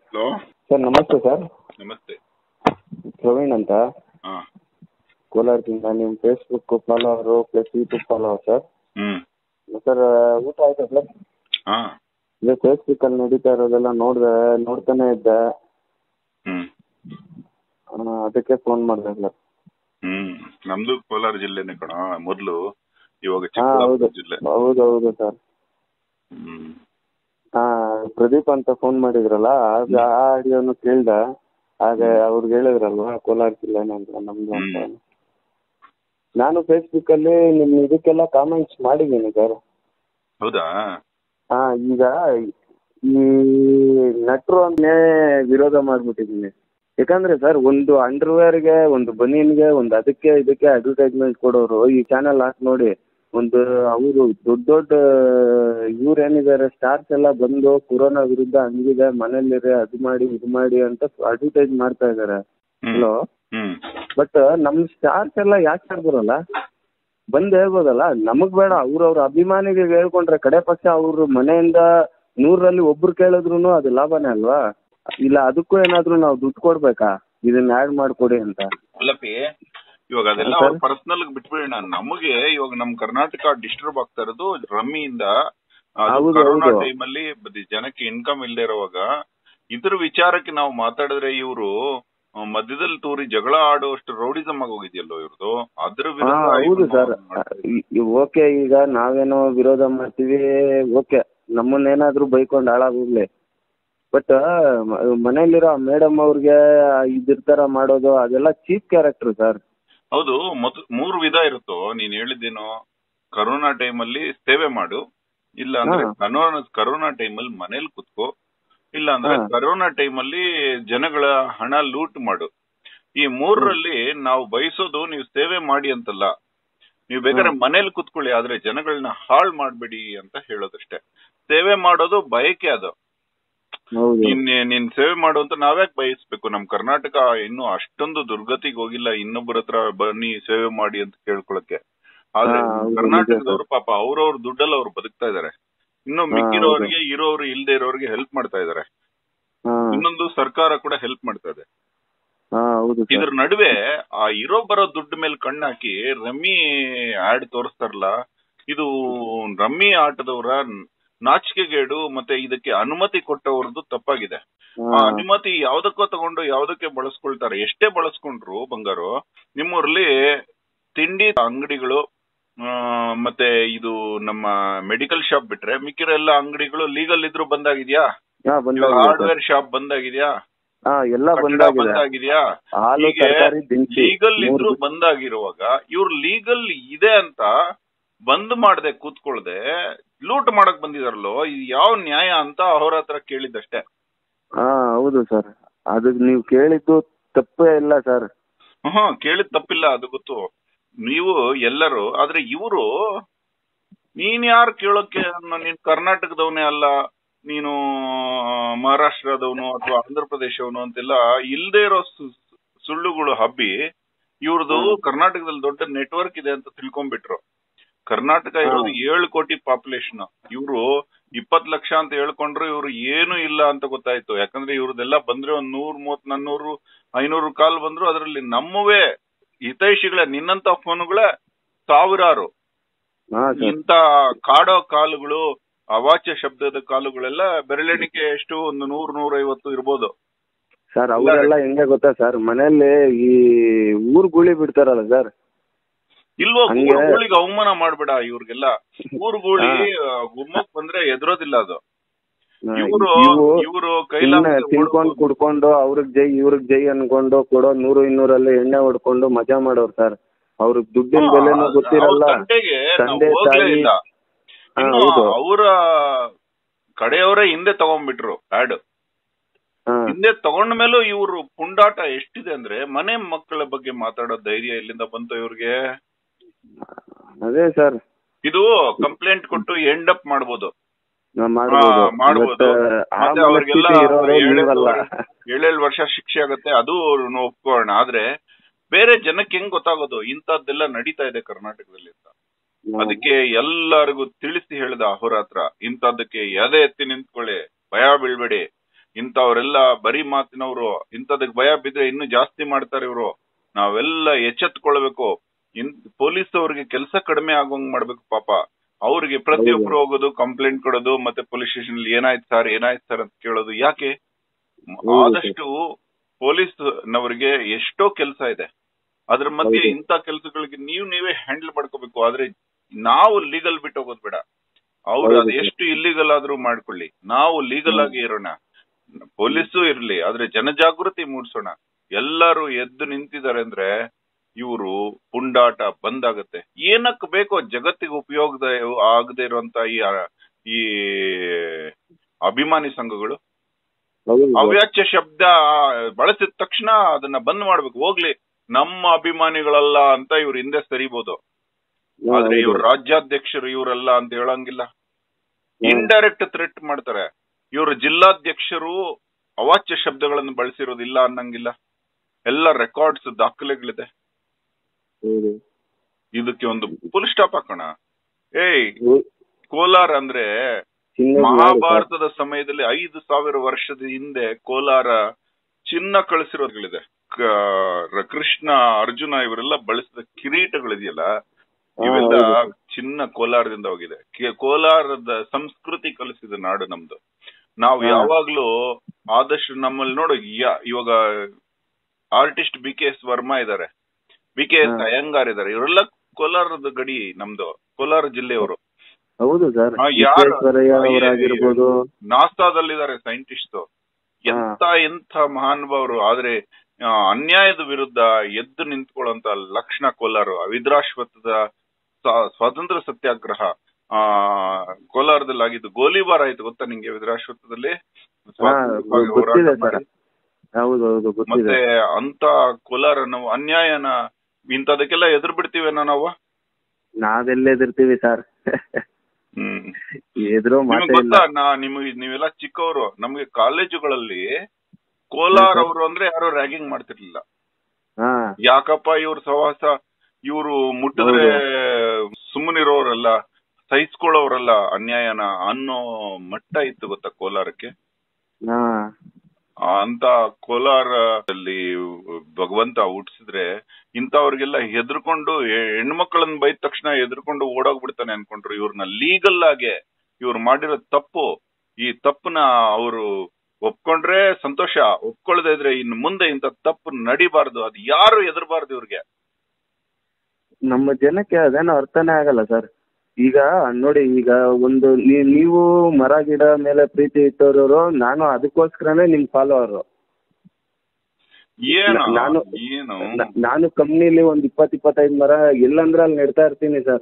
Hello sir ನಮಸ್ತೆ sir ನಮಸ್ತೆ ಪ್ರವೀಣ್ ಅಂತ ಹಾ ಕೋಲಾರದಿಂದ ನಿಮ್ಮ Facebook follower plus YouTube follower sir hmm sir ಊಟ ಆಯ್ತಾ ಸರ್ ಹಾ ಇದೇ ಫೇಸ್ಬುಕ್ಕಲ್ಲಿ ನಡೀತಾ ಇರೋದೆಲ್ಲ ನೋಡಿದೆ ನೋಡ್ತಾನೆ ಇದ್ದೆ ಹ್ಮ್ ಆ, ಅದಕ್ಕೆ ಫೋನ್ ಮಾಡಿದೆ ಸರ್ ಹ್ಮ್ ನಮ್ದು ಕೋಲಾರ ಜಿಲ್ಲೆನೆ ಕಣ ಮೊದ್ಲು ಇವಾಗ ಹಾಂ ಹೌದು ಚಿಕ್ಕಬಳ್ಳಾಪುರ ಜಿಲ್ಲೆ ಹೌದು ಹೌದು ಸರ್ ಹ್ಮ್ ಹಾಂ ಪ್ರದೀಪ್ ಅಂತ ಫೋನ್ ಮಾಡಿದ್ರಲ್ಲ ಆಗ ಆ ಆಡಿಯೋನು ಕೇಳ್ದೆ ಆಗ ಅವ್ರಿಗೆ ಹೇಳಿದ್ರಲ್ವಾ ಕೋಲಾರ ಜಿಲ್ಲೆನೇ ಅಂತ ನಮ್ದು ಅಂತ ಹ್ಮ್. ನಾನು ಫೇಸ್ಬುಕ್ಕಲ್ಲಿ ನಿಮ್ಮ ಇದಕ್ಕೆಲ್ಲ ಕಾಮೆಂಟ್ಸ್ ಮಾಡಿದ್ದೀನಿ ಸರ್ ಹೌದಾ ಹಾ ಈಗ ಈ ನಟರು ಅನ್ನೇ ವಿರೋಧ ಮಾಡ್ಬಿಟ್ಟಿದ್ದೀನಿ ಯಾಕಂದ್ರೆ ಸರ್ ಒಂದು ಅಂಡರ್ವೇರ್ಗೆ ಒಂದು ಬನಿಯನ್ಗೆ ಒಂದು ಅದಕ್ಕೆ ಇದಕ್ಕೆ ಅಡ್ವರ್ಟೈಸ್ಮೆಂಟ್ ಕೊಡೋರು ಈ ಚಾನೆಲ್ ಹಾಕಿ ನೋಡಿ ಒಂದು ಅವರು ದೊಡ್ಡ ದೊಡ್ಡ ಇವ್ರು ಏನಿದ್ದಾರೆ ಸ್ಟಾರ್ಸ್ ಎಲ್ಲ ಬಂದು ಕೊರೋನಾ ವಿರುದ್ಧ ಹಂಗಿದೆ ಮನೇಲಿರಿ ಅದು ಮಾಡಿ ಇದು ಮಾಡಿ ಅಂತ ಅಡ್ವರ್ಟೈಸ್ ಮಾಡ್ತಾ ಇದ್ದಾರೆ ಹ್ಮ್ ಹಲೋ ಹ್ಮ್ ಬಟ್ ನಮ್ಮ ಸ್ಟಾರ್ಸ್ ಎಲ್ಲ ಯಾಕೆ ಆಡ್ಬರಲ್ಲ ಬಂದು ಹೇಳ್ಬೋದಲ್ಲ ನಮಗ್ ಬೇಡ ಅವ್ರವ್ರ ಅಭಿಮಾನಿಗಳಿಗೆ ಹೇಳ್ಕೊಂಡ್ರೆ ಕಡೆ ಪಕ್ಷ ಅವ್ರ ಮನೆಯಿಂದ ನೂರಲ್ಲಿ ಒಬ್ರು ಕೇಳಿದ್ರು ಅದು ಲಾಭನೇ ಅಲ್ವಾ ಇಲ್ಲ ಅದಕ್ಕೂ ಏನಾದ್ರು ನಾವು ದುಡ್ಡು ಕೊಡ್ಬೇಕಾ ಇದನ್ನ ಆ್ಯಡ್ ಮಾಡ್ಕೊಡಿ ಅಂತ ಅಲ್ಲಪ್ಪಿ ಇವಾಗ ಅದೆಲ್ಲ ಹಾ, ಅವ್ರ ಸರ್. ಪರ್ಸನಲ್ ಬಿಟ್ಬಿಡೋಣ ನಮಗೆ ಇವಾಗ ನಮ್ ಕರ್ನಾಟಕ ಡಿಸ್ಟರ್ಬ್ ಆಗ್ತಾ ಇರೋದು ರಮ್ಮಿಯಿಂದ ಹೌದು, ಕರೋನಾ ಹೌದು. ಟೈಮಲ್ಲಿ ಜನಕ್ಕೆ ಇನ್ಕಮ್ ಇಲ್ಲದೆ ಇರುವಾಗ ಇದ್ರ ವಿಚಾರಕ್ಕೆ ನಾವು ಮಾತಾಡಿದ್ರೆ ಇವರು ಮಧ್ಯದಲ್ಲಿ ತೂರಿ ಜಗಳ ಆಡುವಷ್ಟು ರೌಡಿಸಮ್ ಆಗಿ ಹೋಗಿದ್ಯಲ್ಲೋ ಇವ್ರದ್ದು ಅದ್ರ ಹಾ ವಿರುದ್ಧ ಹೌದು ಇವ್ರು ಸರ್ ಮಾಡ್ತಾರೆ. ಓಕೆ ಈಗ ನಾವೇನೋ ವಿರೋಧ ಮಾಡ್ತೀವಿ ಓಕೆ ನಮ್ಮನ್ನೇನಾದ್ರೂ ಬೈಕೊಂಡು ಹಾಳಾಗೋಗ್ಲಿ ಬಟ್ ಮನೇಲಿರೋ ಮೇಡಮ್ ಅವ್ರಿಗೆ ಇದ್ರ ಥರ ಮಾಡೋದು ಅದೆಲ್ಲ ಚೀಪ್ ಕ್ಯಾರೆಕ್ಟರ್ ಸರ್ ಹೌದು ಮೊದ್ ಮೂರು ವಿಧ ಇರುತ್ತೋ ನೀನ್ ಹೇಳಿದ್ದೇನೋ ಕರೋನಾ ಟೈಮಲ್ಲಿ ಸೇವೆ ಮಾಡು ಇಲ್ಲ ಅಂದ್ರೆ ಹಾ. ಕರೋನಾ ಕರೋನಾ ಟೈಮಲ್ಲಿ ಮನೇಲಿ ಕುತ್ಕೋ ಇಲ್ಲ ಅಂದ್ರೆ ಹಾ. ಕರೋನಾ ಟೈಮಲ್ಲಿ ಜನಗಳ ಹಣ ಲೂಟ್ ಮಾಡು ಈ ಮೂರರಲ್ಲಿ ನಾವು ಬಯಸೋದು ನೀವು ಸೇವೆ ಮಾಡಿ ಅಂತಲ್ಲ ನೀವು ಬೇಕಾದ್ರೆ ಮನೇಲಿ ಕುತ್ಕೊಳ್ಳಿ ಆದ್ರೆ ಜನಗಳನ್ನ ಹಾಳ್ ಮಾಡ್ಬೇಡಿ ಅಂತ ಹೇಳೋದಷ್ಟೇ ಸೇವೆ ಮಾಡೋದು ಬಯಕೆ ಅದು ಹೌದು ನೀನ್ ನೀನ್ ಸೇವೆ ಮಾಡು ಅಂತ ನಾವ್ಯಾಕೆ ಬಯಸ್ಬೇಕು ನಮ್ ಕರ್ನಾಟಕ ಇನ್ನು ಅಷ್ಟೊಂದು ದುರ್ಗತಿಗೆ ಹೋಗಿಲ್ಲ ಇನ್ನೊಬ್ಬರ ಹತ್ರ ಬನ್ನಿ ಸೇವೆ ಮಾಡಿ ಅಂತ ಕೇಳ್ಕೊಳಕ್ಕೆ ಆದ್ರೆ ಹಾ, ಹೌದು, ಕರ್ನಾಟಕದವ್ರು ಪಾಪ ಅವ್ರವ್ರ ದುಡ್ಡಲ್ಲಿ ಅವ್ರು ಬದುಕ್ತಾ ಇದಾರೆ ಇನ್ನು ಹಾ, ಮಿಕ್ಕಿರೋರಿಗೆ ಇರೋರು ಇಲ್ದೇ ಇರೋರಿಗೆ ಹೆಲ್ಪ್ ಮಾಡ್ತಾ ಇದಾರೆ ಹಾ ಇನ್ನೊಂದು ಸರ್ಕಾರ ಕೂಡ ಹೆಲ್ಪ್ ಮಾಡ್ತಾ ಇದೆ ಹಾ ಹೌದು ಸರ್ ಇದ್ರ ನಡುವೆ ಆ ಇರೋ ಬರೋ ದುಡ್ಡು ಮೇಲೆ ಕಣ್ಣಾಕಿ ರಮ್ಮಿ ಆಡ್ ತೋರಿಸ್ತಾರಲ್ಲ ಇದು ರಮ್ಮಿ ಆಟದವರ ನಾಚಿಕೆಗೇಡು ಮತ್ತೆ ಇದಕ್ಕೆ ಅನುಮತಿ ಕೊಟ್ಟವ್ರದ್ದು ತಪ್ಪಾಗಿದೆ ಆ ಹಾ ಅನುಮತಿ ಯಾವ್ದಕ್ಕೋ ತಗೊಂಡು ಯಾವ್ದಕ್ಕೆ ಬಳಸ್ಕೊಳ್ತಾರೆ ಎಷ್ಟೇ ಬಳಸ್ಕೊಂಡ್ರು ಬಂಗಾರು ನಿಮ್ಮೂರಲ್ಲಿ ತಿಂಡಿ ಅಂಗಡಿಗಳು ಆ, ಮತ್ತೆ ಇದು ನಮ್ಮ ಮೆಡಿಕಲ್ ಶಾಪ್ ಬಿಟ್ರೆ ಮಿಕ್ಕಿರೋ ಎಲ್ಲ ಅಂಗಡಿಗಳು ಲೀಗಲ್ ಇದ್ರು ಬಂದಾಗಿದ್ಯಾ ಹಾ ಬಂದಾಗಿದೆ ಸರ್ ಹಾರ್ಡ್ವೇರ್ ಶಾಪ್ ಬಂದಾಗಿದ್ಯಾ ಹಾ ಎಲ್ಲ ಕಟ್ಟಡ ಬಂದಾಗಿದೆ ಬಂದಾಗಿದ್ಯಾ ಹಾಲು ಹೀಗೆ ತರಕಾರಿ ದಿನಸಿ ಲೀಗಲ್ ಇದ್ರು ಮೂರು ಬಂದಾಗಿರುವಾಗ ಇವ್ರು ಲೀಗಲ್ ಇದೆ ಅಂತ ಬಂದ್ ಮಾಡದೆ ಕೂತ್ಕೊಳ್ದೆ ಲೂಟ್ ಮಾಡಕ್ ಬಂದಿದಾರಲ್ಲೋ ಇದು ಯಾವ ನ್ಯಾಯ ಅಂತ ಅವ್ರ ಹತ್ರ ಕೇಳಿದ್ದಷ್ಟೇ ಹಾ ಹೌದು ಸರ್ ಅದಕ್ಕೆ ನೀವು ಕೇಳಿದ್ದು ತಪ್ಪೇ ಇಲ್ಲ ಸರ್ ಹ್ಮ್ ಕೇಳಿದ್ ತಪ್ಪಿಲ್ಲ ಅದು ಗೊತ್ತು ನೀವು ಎಲ್ಲರೂ ಆದ್ರೆ ಇವರು ನೀನ್ ಯಾರು ಕೇಳೋಕೆ ಅನ್ನೋ- ನೀನ್ ಕರ್ನಾಟಕದವನೇ ಅಲ್ಲ ನೀನು ಮಹಾರಾಷ್ಟ್ರದವನು ಅಥವಾ ಆಂಧ್ರ ಪ್ರದೇಶವನು ಅಂತೆಲ್ಲ ಇಲ್ದೇ ಇರೋ ಸು- ಸುಳ್ಳುಗಳು ಹಬ್ಬಿ ಇವ್ರದ್ದು ಕರ್ನಾಟಕದಲ್ಲಿ ದೊಡ್ಡ ನೆಟ್ವರ್ಕ್ ಇದೆ ಅಂತ ತಿಳ್ಕೊಂಡ್ಬಿಟ್ರು ಕರ್ನಾಟಕ ಇರೋದು ಏಳು ಕೋಟಿ ಪಾಪ್ಯುಲೇಷನ್ ಇವರು ಇಪ್ಪತ್ ಲಕ್ಷ ಅಂತ ಹೇಳ್ಕೊಂಡ್ರು ಇವ್ರು ಏನು ಇಲ್ಲ ಅಂತ ಗೊತ್ತಾಯ್ತು ಯಾಕಂದ್ರೆ ಇವ್ರದೆಲ್ಲ ಬಂದ್ರೆ ಒಂದ್ ನೂರ್ ಮೂವತ್ ನಾನ್ನೂರು ಐನೂರು ಕಾಲ್ ಬಂದ್ರು ಅದರಲ್ಲಿ ನಮ್ಮವೇ ಹಿತೈಷಿಗಳೇ ನಿನ್ನಂತ ಫೋನುಗಳೇ ಸಾವಿರಾರು ಹಾ ಸರ್ ಇಂತ ಕಾಡೋ ಕಾಲುಗಳು ಅವಾಚ್ಯ ಶಬ್ದದ ಕಾಲುಗಳೆಲ್ಲ ಬೆರಳೆಣಿಕೆ ಎಷ್ಟು ಒಂದು ನೂರ್ ನೂರೈವತ್ತು ಇರ್ಬೋದು ಸರ್ ಅವರೆಲ್ಲ ಹೆಂಗೆ ಗೊತ್ತಾ ಸರ್ ಮನೆಯಲ್ಲಿ ಈ ಊರ್ ಗುಳಿ ಬಿಡ್ತಾರಲ್ಲ ಸರ್ ಇಲ್ವೋ ಹಂಗೆ- ಊರುಗಳಿಗೆ ಅವಮಾನ ಮಾಡ್ಬೇಡ ಇವ್ರಿಗೆಲ್ಲ ಊರುಗೂಳಿ ಗುಮ್ಮಕ್ ಬಂದ್ರೆ ಎದುರೋದಿಲ್ಲ ಅದು ಇವರು ಇವು ಇವರು ಸುಮ್ನೆ ಕೈಲಾಸ ತಿನ್ಕೊಂಡು ಕುಡ್ಕೊಂಡು ಅವ್ರಿಗೆ ಜೈ ಇವ್ರಿಗೆ ಜೈ ಅನ್ಕೊಂಡು ಕೊಡೋ ನೂರು ಇನ್ನೂರಲ್ಲಿ ಎಣ್ಣೆ ಹೊಡ್ಕೊಂಡು ಮಜಾ ಮಾಡೋರು ಸರ್ ಅವ್ರಿಗೆ ದುಡ್ಡಿನ ಬೆಲೆನೂ ಗೊತ್ತಿರಲ್ಲ ತಂದೆಗೆ ನಾವು ತಂದೆ ಹೋಗ್ಲೇ ತಾಯಿ ಇಲ್ಲ ಹಾ, ಇನ್ನು ಹೌದು. ಅವರ ಕಡೆಯವರೇ ಹಿಂದೆ ತಗೊಂಡ್ಬಿಟ್ರು ಆಡ್ ಹಾ ಹಿಂದೆ ತಗೊಂಡ ಮೇಲೂ ಇವರು ಪುಂಡಾಟ ಎಷ್ಟಿದೆ ಅಂದ್ರೆ ಮನೆ ಮಕ್ಕಳ ಬಗ್ಗೆ ಮಾತಾಡೋ ಧೈರ್ಯ ಎಲ್ಲಿಂದ ಬಂತು ಇವ್ರಿಗೆ ಅದೇ ಸರ್ ಇದು ಕಂಪ್ಲೇಂಟ್ ಕೊಟ್ಟು ಎಂಡ್ ಅಪ್ ಮಾಡ್ಬೋದು ಮಾಡ್ಬೋದು ಹಾ, ಮಾಡ್ಬೋದು. But, ಆ ಮತ್ತೆ ಅವ್ರಿಗೆಲ್ಲ ಮನಸ್ಥಿತಿ ಇರೋರು ಏಳೇಳು ನೀವಲ್ಲ ಏಳೇಳು ವರ್ಷ ಶಿಕ್ಷೆ ಆಗುತ್ತೆ ಅದು ಒಪ್ಕೊಳ್ಳೋಣ ಆದ್ರೆ ಬೇರೆ ಜನಕ್ಕೆ ಹೆಂಗ್ ಗೊತ್ತಾಗೋದು ಇಂಥದ್ದೆಲ್ಲ ನಡೀತಾ ಇದೆ ಕರ್ನಾಟಕದಲ್ಲಿ ಅಂತ ಅದಕ್ಕೆ ಎಲ್ಲರಿಗೂ ತಿಳಿಸಿ ಹೇಳಿದ ಅಹೋರಾತ್ರ ಇಂಥದ್ದಕ್ಕೆ ಎದೆ ಎತ್ತಿ ನಿಂತ್ಕೊಳ್ಳಿ ಭಯ ಬೀಳ್ಬೇಡಿ ಇಂಥವರೆಲ್ಲ ಬರೀ ಮಾತಿನವರು ಇಂಥದಕ್ಕೆ ಭಯ ಬಿದ್ರೆ ಇನ್ನು ಜಾಸ್ತಿ ಮಾಡ್ತಾರೆ ಇವರು ನಾವೆಲ್ಲ ಎಚ್ಚೆತ್ಕೊಳ್ಬೇಕು ಇನ್ ಪೊಲೀಸ್ ಅವ್ರಿಗೆ ಕೆಲಸ ಕಡಿಮೆ ಆಗೋಂಗ್ ಮಾಡ್ಬೇಕು ಪಾಪ ಅವ್ರಿಗೆ ಪ್ರತಿಯೊಬ್ರು ಹೋಗೋದು ಕಂಪ್ಲೇಂಟ್ ಕೊಡೋದು ಮತ್ತೆ ಪೊಲೀಸ್ ಸ್ಟೇಷನ್ ಏನಾಯ್ತು ಸರ್ ಏನಾಯ್ತು ಸರ್ ಅಂತ ಕೇಳೋದು ಯಾಕೆ ಹೌದು ಸರ್. ಆದಷ್ಟು ಪೊಲೀಸ್ ನವರಿಗೆ ಎಷ್ಟೋ ಕೆಲಸ ಇದೆ ಅದ್ರ ಮಧ್ಯೆ ಹೌದು. ಇಂಥ ಕೆಲಸಗಳಿಗೆ ನೀವು ನೀವೇ ಹ್ಯಾಂಡಲ್ ಮಾಡ್ಕೋಬೇಕು ಆದ್ರೆ ನಾವು ಲೀಗಲ್ ಬಿಟ್ಟು ಹೋಗೋದು ಬೇಡ ಅವ್ರು ಹೌದು ಅದು ಸರ್. ಎಷ್ಟು ಇಲ್ಲಿಗಲ್ ಆದ್ರೂ ಮಾಡ್ಕೊಳ್ಳಿ ನಾವು ಲೀಗಲ್ ಆಗಿ ಇರೋಣ ಪೊಲೀಸು ಇರ್ಲಿ ಆದ್ರೆ ಜನಜಾಗೃತಿ ಮೂಡಿಸೋಣ ಎಲ್ಲರೂ ಎದ್ದು ನಿಂತಿದ್ದಾರೆ ಅಂದ್ರೆ ಇವರು ಪುಂಡಾಟ ಬಂದಾಗತ್ತೆ ಏನಕ್ಕೆ ಬೇಕೋ ಜಗತ್ತಿಗೆ ಉಪಯೋಗದ ಆಗದೆ ಇರುವಂತ ಈ ಈ ಅಭಿಮಾನಿ ಸಂಘಗಳು ಹೌದು ಸರ್. ಅವ್ಯಾಚ್ಯ ಶಬ್ದ ಬಳಸಿದ ತಕ್ಷಣ ಅದನ್ನ ಬಂದ್ ಮಾಡ್ಬೇಕು ಹೋಗ್ಲಿ ನಮ್ಮ ಅಭಿಮಾನಿಗಳಲ್ಲ ಅಂತ ಇವ್ರ ಹಿಂದೆ ಸರಿಬಹುದು ಹಾ, ಆದ್ರೆ ಹೌದು. ಇವ್ರ ರಾಜ್ಯಾಧ್ಯಕ್ಷರು ಇವರಲ್ಲ ಅಂತ ಹೇಳಂಗಿಲ್ಲ ಹ್ಮ್. ಇಂಡೈರೆಕ್ಟ್ ಥ್ರೆಟ್ ಮಾಡ್ತಾರೆ ಇವರು ಜಿಲ್ಲಾಧ್ಯಕ್ಷರು ಅವಾಚ್ಯ ಶಬ್ದಗಳನ್ನು ಬಳಸಿರೋದಿಲ್ಲ ಅನ್ನಂಗಿಲ್ಲ ಎಲ್ಲ ರೆಕಾರ್ಡ್ಸ್ ದಾಖಲೆಗಳಿದೆ ಹೌದು. ಇದಕ್ಕೆ ಒಂದು ಫುಲ್ ಸ್ಟಾಪ್ ಹಾಕೋಣ ಏಯ್ ಹೌದು. ಕೋಲಾರ ಅಂದ್ರೆ ಚಿನ್ನದ ನಾಡು ಸರ್. ಮಹಾಭಾರತದ ಸಮಯದಲ್ಲಿ ಐದು ಸಾವಿರ ವರ್ಷದ ಹಿಂದೆ ಕೋಲಾರ ಚಿನ್ನ ಕಳಿಸಿರೋದ್ಗಳಿದೆ ಕ- ಕೃಷ್ಣ ಅರ್ಜುನ ಇವರೆಲ್ಲ ಬಳಸಿದ ಕಿರೀಟಗಳಿದೆಯಲ್ಲ ಹಾ, ಇವೆಲ್ಲ ಹೌದು. ಚಿನ್ನ ಕೋಲಾರದಿಂದ ಹೋಗಿದೆ ಕೆ- ಕೋಲಾರದ ಸಂಸ್ಕೃತಿ ಕಲಿಸಿದ ನಾಡು ನಮ್ದು ನಾವು ಹಾ. ಯಾವಾಗ್ಲೂ ಆದಷ್ಟು ನಮ್ಮಲ್ಲಿ ನೋಡು ಯಾ- ಇವಾಗ artist B K S Varma ಇದಾರೆ ಬಿ ಕೆ ಎಸ್ ಹಾ. ಅಯ್ಯಂಗಾರ್ ಇದಾರೆ ಇವರೆಲ್ಲ ಕೋಲಾರದ ಗಡಿ ನಮ್ದು ಕೋಲಾರ ಜಿಲ್ಲೆಯವರು ಹೌದು ಸರ್ ಹಾ, ಯಾರು- ವಿಶ್ವೇಶ್ವರಯ್ಯ ಹಾ, ಅವರಾಗಿರ್ಬೋದು ನಾಸಾದಲ್ಲಿದ್ದಾರೆ ಸೈಂಟಿಸ್ಟ್ ಎಂತ ಎಂತ ಮಹಾನುಭಾವರು ಆದ್ರೆ ಆ, ಅನ್ಯಾಯದ ವಿರುದ್ಧ ಎದ್ದು ನಿಂತ್ಕೊಳ್ಳುವಂತ ಲಕ್ಷಣ ಕೋಲಾರ ಅವಿದ್ರಾಶ್ವತ್ಥದ ಸ್ವ- ಸ್ವಾತಂತ್ರ್ಯ ಸತ್ಯಾಗ್ರಹ ಆ ಕೋಲಾರದಲ್ಲಿ ಆಗಿದ್ದು ಗೋಲಿಬಾರ್ ಆಯ್ತು ಗೊತ್ತಾ ನಿಂಗೆ ವಿದ್ರಾಶ್ವತ್ಥದಲ್ಲಿ ಹಾ ಸ್ವಾತಂತ್ರ್ಯಕ್ಕಾಗಿ ಹೋರಾಟ ಗೊತ್ತಿದೆ ಸರ್ ಮಾಡಿ. ಹೌದು ಹೌದು ಗೊತ್ತಿದೆ ಮತ್ತೆ ಅಂತ ಕೋಲಾರ ನಾವು ಅನ್ಯಾಯನ ಇಂಥದಕ್ಕೆಲ್ಲ ಎದುರು ಬಿಡ್ತೀವೇನೋ ನಾವು ನಾವೆಲ್ಲ ಎದಿರ್ತೀವಿ ಸರ್ ಹ್ಮ್ ಎದುರೋ ನಿಮ್ಗೆ ಮಾತೇ ಇಲ್ಲ ಗೊತ್ತಾ ನಾ ನಿಮಗೆ ನೀವೆಲ್ಲ ಚಿಕ್ಕವರು ನಮಗೆ ಕಾಲೇಜುಗಳಲ್ಲಿ ಕೋಲಾರ್ ಅವರು ಅಂದ್ರೆ ಯಾರು ರ್ಯಾಗಿಂಗ್ ಮಾಡ್ತಿರ್ಲಿಲ್ಲ ಹಾ ಯಾಕಪ್ಪ ಇವ್ರ ಸಹವಾಸ ಇವರು ಮುಟ್ಟಿದ್ರೆ ಸುಮ್ಮನಿರೋರಲ್ಲ ಸಹಿಸ್ಕೊಳ್ಳೋರಲ್ಲ ಅನ್ಯಾಯನ ಅನ್ನೋ ಮಟ್ಟ ಇತ್ತು ಗೊತ್ತಾ ಕೋಲಾರಕ್ಕೆ ಹಾ ಆ, ಅಂತ ಕೋಲಾರದಲ್ಲಿ ಭಗವಂತ ಹುಟ್ಟಿಸಿದ್ರೆ ಇಂಥವ್ರಿಗೆಲ್ಲ ಹೆದರ್ಕೊಂಡು ಹೆಣ್ಮಕ್ಳನ್ನ ಬೈದ ತಕ್ಷಣ ಹೆದರ್ಕೊಂಡು ಓಡೋಗ್ಬಿಡ್ತಾನೆ ಅನ್ಕೊಂಡ್ರು ಇವ್ರನ್ನ ಲೀಗಲ್ ಆಗಿ ಇವ್ರು ಮಾಡಿರೋ ತಪ್ಪು ಈ ತಪ್ಪನ್ನ ಅವರು ಒಪ್ಕೊಂಡ್ರೆ ಸಂತೋಷ ಒಪ್ಕೊಳ್ದೇ ಇದ್ರೆ ಇನ್ನು ಮುಂದೆ ಇಂಥ ತಪ್ಪು ನಡಿಬಾರ್ದು ಅದು ಯಾರು ಎದರ್ಬಾರ್ದು ಇವ್ರಿಗೆ ನಮ್ಮ ಜನಕ್ಕೆ ಅದೇನೋ ಅರ್ಥನೇ ಆಗಲ್ಲ ಸರ್ ಈಗ ನೋಡಿ ಈಗ ಒಂದು ನೀ- ನೀವು ಮರ ಗಿಡ ಮೇಲೆ ಪ್ರೀತಿ ಇಟ್ಟವರು ನಾನು ಅದಕ್ಕೋಸ್ಕರನೇ ನಿಮ್ ಫಾಲೋವರು ಏನು ನಾನು- ಏನು ನಾನು ಕಂಪ್ನಿಲಿ ಒಂದ್ ಇಪ್ಪತ್ ಇಪ್ಪತ್ತೈದು ಮರ ಎಲ್ಲಂದ್ರೆ ಅಲ್ಲಿ ನೆಡ್ತಾ ಇರ್ತೀನಿ ಸರ್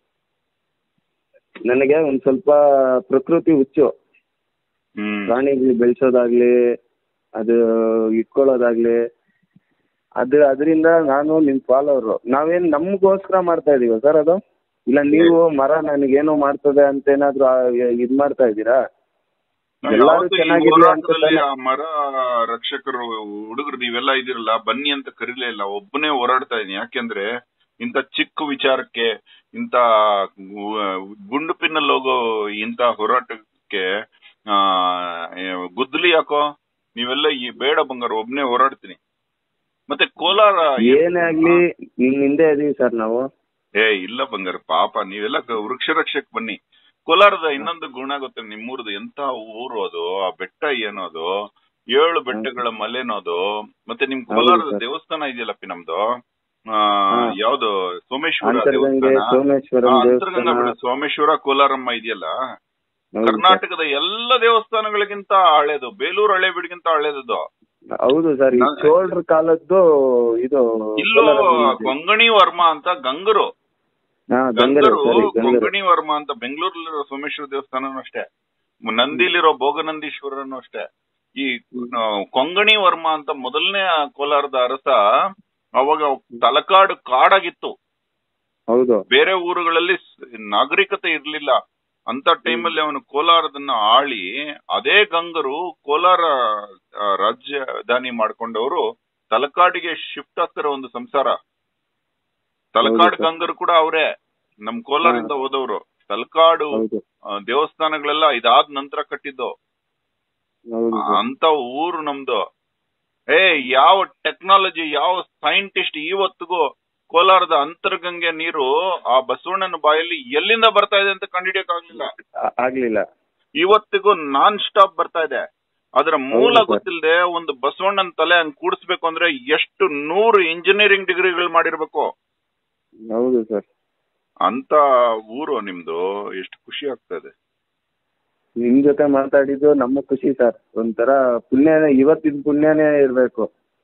ನನಗೆ ಒಂದ್ ಸ್ವಲ್ಪ ಪ್ರಕೃತಿ ಹುಚ್ಚು ಹ್ಮ್ ಪ್ರಾಣಿಗಳು ಬೆಳೆಸೋದಾಗ್ಲಿ ಅದು ಇಟ್ಕೊಳ್ಳೋದಾಗ್ಲಿ ಅದು ಅದರಿಂದ ನಾನು ನಿಮ್ ಫಾಲೋವರು ನಾವೇನ್ ನಮ್ಗೋಸ್ಕರ ಮಾಡ್ತಾ ಇದೀವ ಸರ್ ಅದು ಇಲ್ಲ ನೀವು ಮರ ನನಗೇನೋ ಮಾಡ್ತದೆ ಅಂತ ಏನಾದ್ರು ಆ- ಇದ್ ಮಾಡ್ತಾ ಇದ್ದೀರಾ ನಾವ್ ಎಲ್ಲರೂ ಯಾವತ್ತೂ ಈ ಚೆನ್ನಾಗಿರ್ಲಿ ಅಂತ ಹೋರಾಟದಲ್ಲಿ ತಾನೇ- ಆ ಮರ ರಕ್ಷಕರು ಹುಡುಗರು ನೀವೆಲ್ಲ ಇದಿರಲ್ಲ ಬನ್ನಿ ಅಂತ ಕರೀಲೇ ಇಲ್ಲ ಒಬ್ಬನೇ ಹೋರಾಡ್ತಾ ಇದೀನಿ ಯಾಕೆಂದ್ರೆ ಇಂಥ ಚಿಕ್ಕ ವಿಚಾರಕ್ಕೆ ಇಂಥ ಗುಂಡು ಪಿನ್ನಲ್ಲಿ ಹೋಗೋ ಇಂಥ ಹೋರಾಟಕ್ಕೆ ಆ ಗುದ್ದಲಿ ಯಾಕೋ ನೀವೆಲ್ಲ ಈ ಬೇಡ ಬಂಗಾರ ಒಬ್ನೇ ಹೋರಾಡ್ತೀನಿ ಮತ್ತೆ ಕೋಲಾರ ಏನೇ ಆಗ್ಲಿ ನಿಮ್ ಹಿಂದೆ ಇದೀವಿ ಸರ್ ನಾವು ಏ ಇಲ್ಲ ಬಂಗಾರ ಪಾಪ ನೀವೆಲ್ಲ ಕ- ವೃಕ್ಷ ರಕ್ಷಕ್ ಬನ್ನಿ ಕೋಲಾರದ ಇನ್ನೊಂದು ಗುಣ ಗೊತ್ತ ನಿಮ್ಮೂರ್ದು ಎಂತ ಊರು ಅದು ಆ ಬೆಟ್ಟ ಏನೋದು ಏಳು ಬೆಟ್ಟಗಳ ಮಲೆನೋದು ಮತ್ತೆ ನಿಮ್ ಹೌದು ಕೋಲಾರದ ಸರ್. ದೇವಸ್ಥಾನ ಇದೆಯಲ್ಲಪ್ಪಿ ನಮ್ದು ಆ ಹಾ. ಯಾವ್ದು ಸೋಮೇಶ್ವರ ಅಂತರ್ಗಂಗೆ ದೇವಸ್ಥಾನ ಸೋಮೇಶ್ವರಂ ಆ, ಅಂತರ್ಗಂಗ ದೇವಸ್ಥಾನ ಬಿಡು, ಸೋಮೇಶ್ವರ ಕೋಲಾರಮ್ಮ ಇದೆಯಲ್ಲ ಹೌದು ಸರ್. ಕರ್ನಾಟಕದ ಎಲ್ಲ ದೇವಸ್ಥಾನಗಳಿಗಿಂತ ಹಳೇದು ಬೇಲೂರು ಹಳೇಬೀಡಿಗಿಂತ ಹಳೇದದು ಹೌದು ಸರ್ ಈ ನಾನು- ಚೋಳ್ರ ಕಾಲದ್ದು ಇದು ಇಲ್ಲೋ ಕೋಲಾರಲ್ಲಿ ಇದೆ. ಕೊಂಗಣಿ ವರ್ಮ ಅಂತ ಗಂಗರು ಹಾ ಗಂಗರು ಗಂಗರು ಸರಿ ಗಂಗರು ಕೊಂಕಣಿ ವರ್ಮ ಅಂತ ಬೆಂಗಳೂರಲ್ಲಿರೋ ಸೋಮೇಶ್ವರ ದೇವಸ್ಥಾನನೂ ಅಷ್ಟೇ ನಂದಿಲಿರೋ ಭೋಗನಂದೀಶ್ವರನು ಅಷ್ಟೇ ಈ ಆ, ಕೊಂಗಣಿ ವರ್ಮ ಅಂತ ಮೊದಲನೇ ಕೋಲಾರದ ಅರಸ ಅವಾಗ ತಲಕಾಡು ಕಾಡಾಗಿತ್ತು ಹೌದು ಬೇರೆ ಊರುಗಳಲ್ಲಿ ಸ್- ನಾಗರಿಕತೆ ಇರ್ಲಿಲ್ಲ ಅಂತ ಟೈಮಲ್ಲಿ ಅವನು ಕೋಲಾರದನ್ನ ಆಳಿ ಅದೇ ಗಂಗರು ಕೋಲಾರ ಆ, ರಾಜಧಾನಿ ಮಾಡ್ಕೊಂಡವರು ತಲಕಾಡಿಗೆ ಶಿಫ್ಟ್ ಆಗ್ತಾರೆ ಒಂದು ಸಂಸಾರ ತಲಕಾಡ್ ಹೌದು ಸರ್. ಗಂಗರು ಕೂಡ ಅವರೇ ನಮ್ ಕೋಲಾರಿಂದ ಹೋದವರು ತಲಕಾಡು ಹೌದು ಆ, ದೇವಸ್ಥಾನಗಳೆಲ್ಲ ಇದಾದ ನಂತರ ಕಟ್ಟಿದ್ದು ಹೌದು ಸರ್ ಅಂತ ಊರು ನಮ್ದು ಏ ಯಾವ ಟೆಕ್ನಾಲಜಿ ಯಾವ ಸೈಂಟಿಸ್ಟ್ ಇವತ್ತಿಗೂ ಕೋಲಾರದ ಅಂತರ್ಗಂಗೆ ನೀರು ಆ ಬಸವಣ್ಣನ ಬಾಯಲ್ಲಿ ಎಲ್ಲಿಂದ ಬರ್ತಾ ಇದೆ ಅಂತ ಕಂಡಿಡಿಯಕ್ ಆಗ್ಲಿಲ್ಲ ಆ- ಆಗ್ಲಿಲ್ಲ ಇವತ್ತಿಗೂ ನಾನ್ ಸ್ಟಾಪ್ ಬರ್ತಾ ಇದೆ ಅದರ ಮೂಲ ಹೌದು ಸರ್. ಗೊತ್ತಿಲ್ಲದೆ ಒಂದು ಬಸವಣ್ಣನ ತಲೆ ಹಂಗ್ ಕೂಡಿಸ್ಬೇಕು ಅಂದ್ರೆ ಎಷ್ಟು ನೂರು ಇಂಜಿನಿಯರಿಂಗ್ ಡಿಗ್ರಿಗಳು ಮಾಡಿರ್ಬೇಕು ಹೌದು ಸರ್ ಅಂತ ಊರು ನಿಮ್ದು ಎಷ್ಟು ಖುಷಿ ಆಗ್ತದೆ ನಿಮ್ ಜೊತೆ ಮಾತಾಡಿದ್ದು ನಮ್ಮ ಖುಷಿ ಸರ್ ಒಂಥರ ಪುಣ್ಯನೇ ಇವತ್ತಿನ ಪುಣ್ಯನೇ ಇರ್ಬೇಕು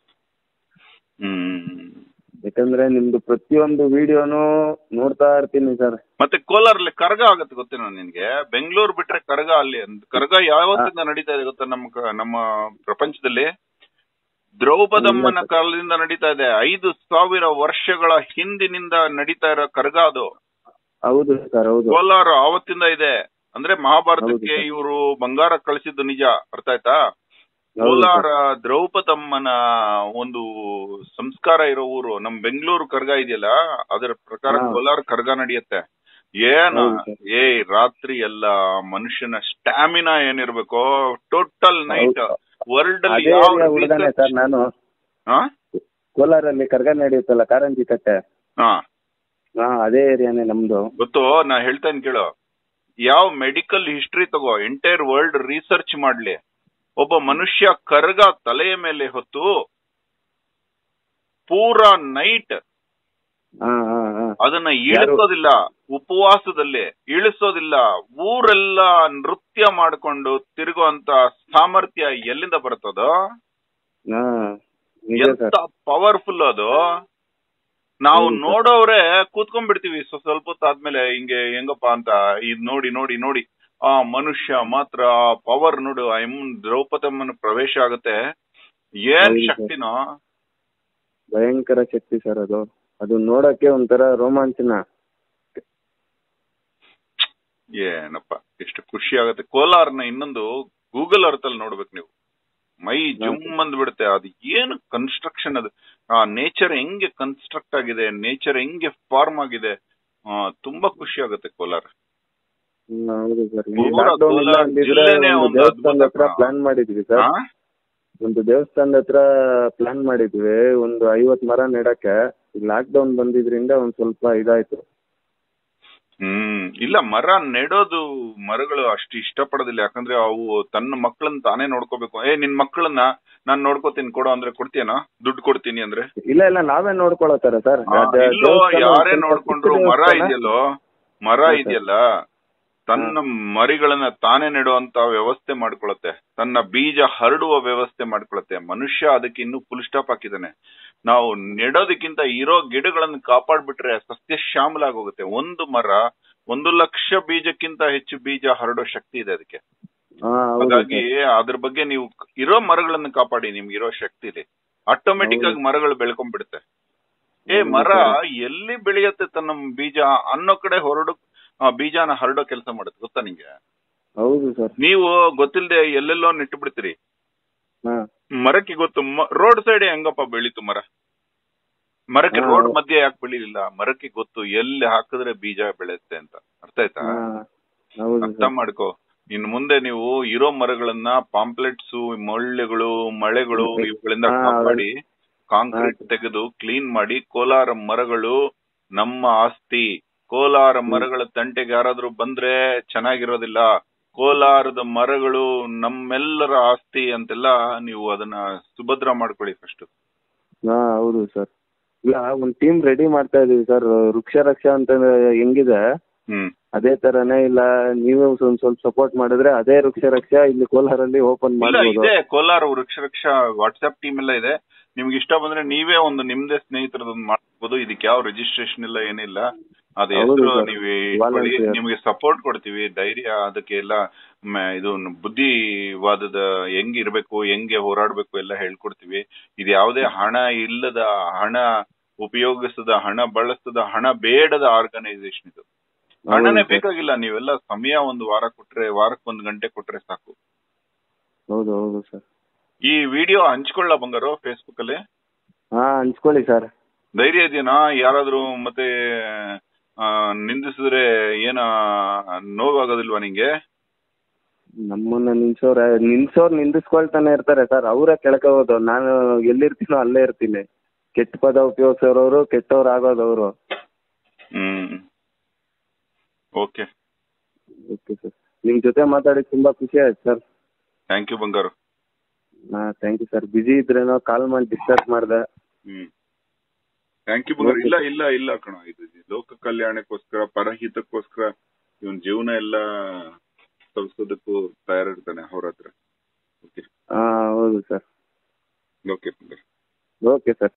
ಹ್ಮ್ ಯಾಕಂದ್ರೆ ನಿಮ್ದು ಪ್ರತಿಯೊಂದು ವಿಡಿಯೋನು ನೋಡ್ತಾ ಇರ್ತೀನಿ ಸರ್ ಮತ್ತೆ ಕೋಲಾರಲ್ಲಿ ಕರಗ ಆಗತ್ತೆ ಗೊತ್ತೇನೋ ನಿನ್ಗೆ ಬೆಂಗಳೂರು ಬಿಟ್ರೆ ಕರಗ ಅಲ್ಲಿ ಅಂದ್- ಕರಗ ಯಾವತ್ತಿಂದ ನಡೀತಾ ಇದೆ ಗೊತ್ತಾ ನಮ್ಮ ಕ- ನಮ್ಮ ಪ್ರಪಂಚದಲ್ಲಿ ದ್ರೌಪದಮ್ಮನ ಇಲ್ಲ ಸರ್. ಕಾಲದಿಂದ ನಡೀತಾ ಇದೆ ಐದು ಸಾವಿರ ವರ್ಷಗಳ ಹಿಂದಿನಿಂದ ನಡೀತಾ ಇರೋ ಕರಗ ಅದು ಹೌದು ಸರ್ ಹೌದು ಕೋಲಾರ ಆವತ್ತಿಂದ ಇದೆ ಅಂದ್ರೆ ಮಹಾಭಾರತಕ್ಕೆ ಹೌದು ಸರ್. ಇವರು ಬಂಗಾರ ಕಳಿಸಿದ್ದು ನಿಜ ಅರ್ಥ ಆಯ್ತಾ ಹೌದು ಕೋಲಾರ ದ್ರೌಪದಮ್ಮನ ಒಂದು ಸಂಸ್ಕಾರ ಇರೋ ಊರು ನಮ್ ಬೆಂಗಳೂರು ಕರ್ಗ ಇದೆಯಲ್ಲ ಅದರ ಪ್ರಕಾರ ಹಾ. ಕೋಲಾರ ಕರ್ಗ ನಡೆಯುತ್ತೆ ಏನ ಹೌದು ಸರ್. ಏ ರಾತ್ರಿ ಎಲ್ಲ ಮನುಷ್ಯನ ಸ್ಟ್ಯಾಮಿನಾ ಏನಿರ್ಬೇಕೋ ಟೋಟಲ್ ನೈಟ್ ಹೌದು. ವರ್ಲ್ಡ್ ಅಲ್ಲಿ ಅದೇ ಯಾವ area ಹುಡುಗನೇ ಸರ್ ನಾನು ಹಾ? ಕೋಲಾರಲ್ಲಿ ಕರ್ಗ ನಡೆಯುತ್ತಲ್ಲ ಕಾರಂಜಿ ಕಟ್ಟೆ ಹಾ ಹಾ ಅದೇ ಏರಿಯಾನೇ ನಮ್ದು ಗೊತ್ತು ನಾ ಹೇಳ್ತೇನೆ ಕೇಳು ಯಾವ ಮೆಡಿಕಲ್ ಹಿಸ್ಟ್ರಿ ತಗೋ ಎಂಟೈರ್ ವರ್ಲ್ಡ್ ರಿಸರ್ಚ್ ಮಾಡ್ಲಿ ಒಬ್ಬ ಮನುಷ್ಯ ಕರ್ಗ ತಲೆಯ ಮೇಲೆ ಹೊತ್ತು ಪೂರಾ ನೈಟ್ ಹಾ ಹಾ ಹಾ ಅದನ್ನ ಇಳಿಸೋದಿಲ್ಲ ಉಪವಾಸದಲ್ಲಿ ಇಳಿಸೋದಿಲ್ಲ ಊರೆಲ್ಲ ನೃತ್ಯ ಮಾಡ್ಕೊಂಡು ತಿರುಗುವಂತ ಸಾಮರ್ಥ್ಯ ಎಲ್ಲಿಂದ ಬರ್ತದೋ ಹಾ ನಿಜ ಎಂತ ಸರ್ ಪವರ್ಫುಲ್ ಅದು ನಾವು ಹೌದು ಸರ್. ನೋಡೋರೆ ಕೂತ್ಕೊಂಡ್ಬಿಡ್ತೀವಿ ಸ್ವ- ಸ್ವಲ್ಪ ಹೊತ್ತು ಆದ್ಮೇಲೆ ಹಿಂಗೆ ಹೆಂಗಪ್ಪ ಅಂತ ಇದ್ ನೋಡಿ ನೋಡಿ ನೋಡಿ ಆ ಮನುಷ್ಯ ಮಾತ್ರ ಪವರ್ ನೋಡು ಆ ಎಮ್ ದ್ರೌಪದಮ್ಮನ ಪ್ರವೇಶ ಆಗುತ್ತೆ ಏನ್ ಹೌದು ಸರ್. ಶಕ್ತಿನೋ ಭಯಂಕರ ಶಕ್ತಿ ಸರ್ ಅದು ಅದು ನೋಡಕ್ಕೆ ಒಂಥರ ರೋಮಾಂಚನ ಏನಪ್ಪ ಎಷ್ಟು ಖುಷಿ ಆಗುತ್ತೆ ಕೋಲಾರ್ನ ಇನ್ನೊಂದು ಗೂಗಲ್ ಅರ್ತ್ ಅಲ್ಲಿ ನೋಡ್ಬೇಕು ನೀವು ಮೈ ಜುಮ್ ಅಂದ್ ಬಿಡುತ್ತೆ ಅದು ಏನು ಕನ್ಸ್ಟ್ರಕ್ಷನ್ ಅದು ಆ ನೇಚರ್ ಹೆಂಗೆ ಕನ್ಸ್ಟ್ರಕ್ಟ್ ಆಗಿದೆ ನೇಚರ್ ಹೆಂಗೆ ಫಾರ್ಮ್ ಆಗಿದೆ ಆ, ತುಂಬಾ ಖುಷಿ ಆಗುತ್ತೆ ಕೋಲಾರ ಹ್ಮ್, ಹೌದು ಸರ್ ಈ ಪೂರ ಲಾಕ್ಡೌನ್ ಇಲ್ಲ ಕೋಲಾರ ಅಂದಿದ್ರೆ ಜಿಲ್ಲೆನೇ ಒಂದು ಒಂದು ದೇವಸ್ಥಾನದ ಅದ್ಭುತ ಹತ್ರ ಪ್ಲಾನ್ ಮಾಡಿದ್ವಿ ಸರ್ ಆ? ಒಂದು ದೇವಸ್ಥಾನದ ಹತ್ರ ಪ್ಲಾನ್ ಮಾಡಿದ್ವಿ ಒಂದು ಐವತ್ ಮರ ನೆಡಕ್ಕೆ ಈ ಲಾಕ್ಡೌನ್ ಬಂದಿದ್ರಿಂದ ಒಂದ್ ಸ್ವಲ್ಪ ಇದಾಯ್ತು ಹ್ಮ್ ಇಲ್ಲ ಮರ ನೆಡೋದು ಮರಗಳು ಅಷ್ಟು ಇಷ್ಟಪಡೋದಿಲ್ಲ ಯಾಕಂದ್ರೆ ಅವು ತನ್ನ ಮಕ್ಕಳನ್ನ ತಾನೇ ನೋಡ್ಕೋಬೇಕು ಏ ನಿನ್ ಮಕ್ಕಳನ್ನ ನಾನ್ ನೋಡ್ಕೋತೀನಿ ಕೊಡೋ ಅಂದ್ರೆ ಕೊಡ್ತೀಯನಾ ದುಡ್ಡು ಕೊಡ್ತೀನಿ ಅಂದ್ರೆ ಇಲ್ಲ ಇಲ್ಲ ನಾವೇ ನೋಡ್ಕೊಳತ್ತಾರ ಸರ್ ಆ, ಇಲ್ಲೋ ಯಾರೇ ನೋಡ್ಕೊಂಡ್ರು ಮರ ಇದೆಯಲ್ಲೋ ಮರ ಹಾ, ಸರ್. ಇದೆಯಲ್ಲ ತನ್ನ ಮರಿಗಳನ್ನ ತಾನೇ ನೆಡುವಂತ ವ್ಯವಸ್ಥೆ ಮಾಡ್ಕೊಳತ್ತೆ ತನ್ನ ಬೀಜ ಹರಡುವ ವ್ಯವಸ್ಥೆ ಮಾಡ್ಕೊಳತ್ತೆ ಮನುಷ್ಯ ಅದಕ್ಕೆ ಇನ್ನೂ ಫುಲ್ ಸ್ಟಾಪ್ ಹಾಕಿದಾನೆ ನಾವು ನೆಡೋದಕ್ಕಿಂತ ಇರೋ ಗಿಡಗಳನ್ನ ಕಾಪಾಡ್ಬಿಟ್ರೆ ಸಸ್ಯ ಶ್ಯಾಮಲ ಆಗೋಗುತ್ತೆ ಒಂದು ಮರ ಒಂದು ಲಕ್ಷ ಬೀಜಕ್ಕಿಂತ ಹೆಚ್ಚು ಬೀಜ ಹರಡೋ ಶಕ್ತಿ ಇದೆ ಅದಕ್ಕೆ ಹಾ ಹೌದು ಹಾಗಾಗಿ ಸರ್. ಅದ್ರ ಬಗ್ಗೆ ನೀವು ಇರೋ ಮರಗಳನ್ನ ಕಾಪಾಡಿ ನಿಮ್ಗೆ ಇರೋ ಶಕ್ತಿ ಇದೆ ಆಟೋಮೆಟಿಕ್ ಆಗಿ ಮರಗಳು ಬೆಳ್ಕೊಂಡ್ಬಿಡುತ್ತೆ ಏ ಹೌದು ಮರ ಸರ್. ಎಲ್ಲಿ ಬೆಳೆಯುತ್ತೆ ತನ್ನ ಬೀಜ ಅನ್ನೋ ಕಡೆ ಹೊರಡು ಆ, ಬೀಜನ ಹರಡೋ ಕೆಲಸ ಮಾಡುತ್ತೆ ಗೊತ್ತಾ ನಿಂಗೆ ಹೌದು ಸರ್ ನೀವು ಗೊತ್ತಿಲ್ಲದೆ ಎಲ್ಲೆಲ್ಲೋ ನೆಟ್ಟು ಬಿಡ್ತೀರಿ ಹಾ ಮರಕ್ಕೆ ಗೊತ್ತು ರೋಡ್ ಸೈಡ್ ಹೆಂಗಪ್ಪ ಬೆಳೀತು ಮರ ಮರಕ್ಕೆ ಹಾ. ರೋಡ್ ಮಧ್ಯೆ ಯಾಕೆ ಬೆಳಿಲಿಲ್ಲ ಮರಕ್ಕೆ ಗೊತ್ತು ಎಲ್ಲಿ ಹಾಕಿದ್ರೆ ಬೀಜ ಬೆಳೆಯುತ್ತೆ ಅಂತ ಅರ್ಥ ಆಯ್ತಾ ಹಾ ಹೌದು ಅರ್ಥ ಸರ್ ಮಾಡ್ಕೋ ಇನ್ ಮುಂದೆ ನೀವು ಇರೋ ಮರಗಳನ್ನ ಪಾಂಪ್ಲೆಟ್ಸ್ ಮೊಳ್ಳೆಗಳು ಮಳೆಗಳು ಹ್ಮ್. ಇವುಗಳಿಂದ ಹಾ, ಕಾಪಾಡಿ ಕಾಂಕ್ರೀಟ್ ಹಾ. ತೆಗೆದು ಕ್ಲೀನ್ ಮಾಡಿ ಕೋಲಾರ ಮರಗಳು ನಮ್ಮ ಆಸ್ತಿ ಕೋಲಾರ ಮರಗಳ ತಂಟೆಗೆ ಯಾರಾದ್ರೂ ಬಂದ್ರೆ ಚೆನ್ನಾಗಿರೋದಿಲ್ಲ ಕೋಲಾರದ ಮರಗಳು ನಮ್ಮೆಲ್ಲರ ಆಸ್ತಿ ಅಂತೆಲ್ಲ ನೀವು ಅದನ್ನ ಸುಭದ್ರ ಮಾಡ್ಕೊಳ್ಳಿ ಫಸ್ಟ್ ಹಾ ಹೌದು ಸರ್ ಇಲ್ಲ ಒಂದ್ ಟೀಮ್ ರೆಡಿ ಮಾಡ್ತಾ ಇದೀವಿ ಸರ್ ವೃಕ್ಷ ರಕ್ಷಾ ಅಂತ ಹೆಂಗಿದೆ ಹ್ಮ್ ಅದೇ ತರನೇ ಇಲ್ಲ ನೀವು ಒಂದ್ ಸ್ವಲ್ಪ ಸಪೋರ್ಟ್ ಮಾಡಿದ್ರೆ ಅದೇ ವೃಕ್ಷ ರಕ್ಷಾ ಇಲ್ಲಿ ಕೋಲಾರಲ್ಲಿ ಓಪನ್ ಇಲ್ಲ ಮಾಡ್ಬೋದು ಇದೆ ಕೋಲಾರ ವೃಕ್ಷ ರಕ್ಷಾ ವಾಟ್ಸ್ಆಪ್ ಟೀಮ್ ಎಲ್ಲ ಇದೆ ನಿಮ್ಗೆ ಇಷ್ಟ ಬಂದ್ರೆ ನೀವೇ ಒಂದು ನಿಮ್ದೇ ಸ್ನೇಹಿತರದೊಂದು ಮಾಡ್ಬೋದು ಇದಕ್ಕೆ ಯಾವ ರಿಜಿಸ್ಟ್ರೇಷನ್ ಇಲ್ಲ ಏನಿಲ್ಲ ಅದ ಹೌದು ಹೆಸರು ಸರ್. ನೀವು ಇಟ್ಕೊಳ್ಳಿ Volunteer. ನಿಮ್ಗೆ ಸಪೋರ್ಟ್ ಕೊಡ್ತೀವಿ ಧೈರ್ಯ ಅದಕ್ಕೆ ಎಲ್ಲ ಮ- ಇದು ಬುದ್ಧಿವಾದದ ಹೆಂಗ್ ಇರ್ಬೇಕು ಹೆಂಗೆ ಹೋರಾಡ್ಬೇಕು ಎಲ್ಲ ಹೇಳ್ಕೊಡ್ತೀವಿ ಇದು ಯಾವುದೇ ಹಣ ಇಲ್ಲದ ಹಣ ಉಪಯೋಗಿಸದ ಹಣ ಬಳಸದ ಹಣ ಬೇಡದ ಆರ್ಗನೈಸೇಷನ್ ಇದು ಹಣನೇ ಹೌದು ಸರ್. ಬೇಕಾಗಿಲ್ಲ ನೀವೆಲ್ಲ ಸಮಯ ಒಂದು ವಾರ ಕೊಟ್ರೆ ವಾರಕ್ಕೆ ಒಂದು ಗಂಟೆ ಕೊಟ್ರೆ ಸಾಕು ಹೌದು ಹೌದು ಸರ್ ಈ ವಿಡಿಯೋ ಹಂಚ್ಕೊಳ್ಳ ಬಂಗಾರು ಫೇಸ್ಬುಕ್ ಅಲ್ಲಿ ಹಾ ಹಂಚ್ಕೊಳ್ಳಿ ಸರ್ ಧೈರ್ಯ ಇದೆಯಾ ಯಾರಾದ್ರೂ ಮತ್ತೆ ಆ, ನಿಂದಿಸಿದ್ರೆ ಏನ ನೋವಾಗೋದಿಲ್ವಾ ನಿಂಗೆ ನಮ್ಮನ್ನ ನಿಲ್ಸೋರ ನಿಲ್ಸೋರ್ ನಿಂದಿಸ್ಕೊಳ್ತಾನೆ ಇರ್ತಾರೆ ಸರ್ ಅವರೇ ಕೆಳಕೋದು ನಾನು ಎಲ್ಲಿರ್ತೀನೋ ಅಲ್ಲೇ ಇರ್ತೀನಿ ಕೆಟ್ಟ ಪದ ಉಪಯೋಗಿಸೋರವರು ಕೆಟ್ಟವ್ರು ಆಗೋದವರು ಹ್ಮ್ ಓಕೆ ಓಕೆ ಸರ್ ನಿಮ್ಮ ಜೊತೆ ಮಾತಾಡಿ ತುಂಬ ಖುಷಿ ಆಯ್ತು ಸರ್ ಥ್ಯಾಂಕ್ ಯು ಬಂಗಾರು ಹಾಂ ಥ್ಯಾಂಕ್ ಯು ಸರ್ ಬಿಜಿ ಇದ್ರೇನೋ ಕಾಲ್ ಮಾಡಿ ಡಿಸ್ಟರ್ಬ್ ಮಾಡಿದೆ ಹ್ಮ್ ಥ್ಯಾಂಕ್ ಯು ಬಂಗಾರು Okay. ಇಲ್ಲ ಇಲ್ಲ ಇಲ್ಲ ಕಣ ಇದು ಲೋಕ ಕಲ್ಯಾಣಕ್ಕೋಸ್ಕರ ಪರಹಿತಕ್ಕೋಸ್ಕರ ಇವನ್ ಜೀವನ ಎಲ್ಲ ಸವಿಸೋದಕ್ಕೂ ತಯಾರಿರ್ತಾನೆ ಅವ್ರ ಹತ್ರ ಓಕೆ ಹಾಂ ಹೌದು ಸರ್ ಓಕೆ ಬಂಗಾರು ಓಕೆ ಸರ್